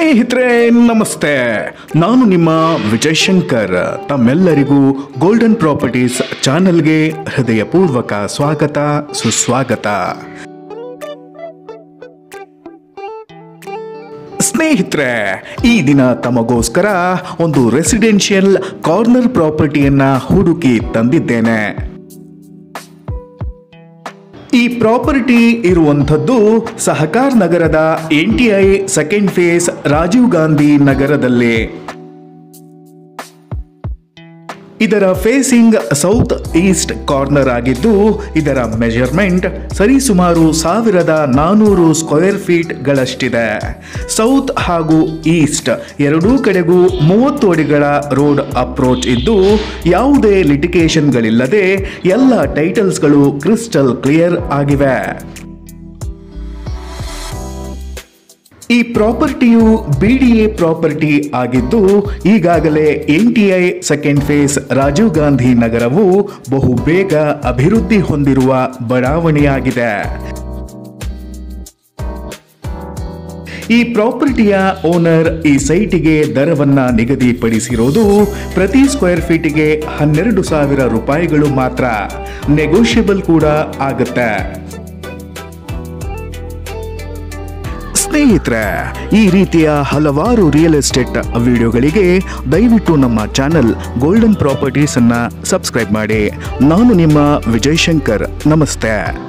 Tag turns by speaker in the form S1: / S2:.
S1: ಸ್ನೇಹಿತರೆ ನಮಸ್ತೆ ನಾನು ನಿಮ್ಮ ವಿಜಯ್ ಶಂಕರ್ ತಮ್ಮೆಲ್ಲರಿಗೂ ಗೋಲ್ಡನ್ ಪ್ರಾಪರ್ಟೀಸ್ ಚಾನೆಲ್ಗೆ ಹೃದಯಪೂರ್ವಕ ಸ್ವಾಗತ ಸುಸ್ವಾಗತ ಸ್ನೇಹಿತರೆ ಈ ದಿನ ತಮಗೋಸ್ಕರ ಒಂದು ರೆಸಿಡೆನ್ಷಿಯಲ್ ಕಾರ್ನರ್ ಪ್ರಾಪರ್ಟಿಯನ್ನ ಹುಡುಕಿ ತಂದಿದ್ದೇನೆ ಈ ಪ್ರಾಪರ್ಟಿ ಇರುವಂಥದ್ದು ಸಹಕಾರ್ ನಗರದ N T I second phase Rajiv Gandhi ನಗರದಲ್ಲಿ ಇದರ ಫೇಸಿಂಗ್ ಸೌತ್ ಈಸ್ಟ್ ಕಾರ್ನರ್ ಆಗಿದ್ದು ಇದರ ಮೆಜರ್ಮೆಂಟ್ ಸರಿಸುಮಾರು ಸಾವಿರದ ನಾನೂರು ಸ್ಕ್ವೇರ್ ಫೀಟ್ಗಳಷ್ಟಿದೆ ಸೌತ್ ಹಾಗೂ ಈಸ್ಟ್ ಎರಡೂ ಕಡೆಗೂ ಮೂವತ್ತು ಅಡಿಗಳ ರೋಡ್ ಅಪ್ರೋಚ್ ಇದ್ದು ಯಾವುದೇ ಲಿಟಿಗೇಷನ್ಗಳಿಲ್ಲದೆ ಎಲ್ಲ ಟೈಟಲ್ಸ್ಗಳು ಕ್ರಿಸ್ಟಲ್ ಕ್ಲಿಯರ್ ಆಗಿವೆ ಈ ಪ್ರಾಪರ್ಟಿಯು ಬಿ ಡಿ ಎ ಪ್ರಾಪರ್ಟಿ ಆಗಿದ್ದು ಈಗಾಗಲೇ N T I second phase Rajiv Gandhi ನಗರವು ಬಹು ಬೇಗ ಅಭಿವೃದ್ಧಿ ಹೊಂದಿರುವ ಬಡಾವಣೆಯಾಗಿದೆ ಈ ಪ್ರಾಪರ್ಟಿಯ ಓನರ್ ಈ ಸೈಟಿಗೆ ದರವನ್ನ ನಿಗದಿಪಡಿಸಿರೋದು ಪ್ರತಿ ಸ್ಕ್ವೇರ್ ಫೀಟಿಗೆ ಹನ್ನೆರಡು ಸಾವಿರ ರೂಪಾಯಿಗಳು ಮಾತ್ರ ನೆಗೋಷಿಯಬಲ್ ಕೂಡ ಆಗುತ್ತೆ ಸ್ನೇಹಿತರೆ ಈ ರೀತಿಯ ಹಲವಾರು ರಿಯಲ್ ಎಸ್ಟೇಟ್ ವಿಡಿಯೋಗಳಿಗೆ ದಯವಿಟ್ಟು ನಮ್ಮ ಚಾನೆಲ್ ಗೋಲ್ಡನ್ ಪ್ರಾಪರ್ಟೀಸ್ ಅನ್ನ ಸಬ್ಸ್ಕ್ರೈಬ್ ಮಾಡಿ ನಾನು ನಿಮ್ಮ ವಿಜಯ್ ಶಂಕರ್ ನಮಸ್ತೆ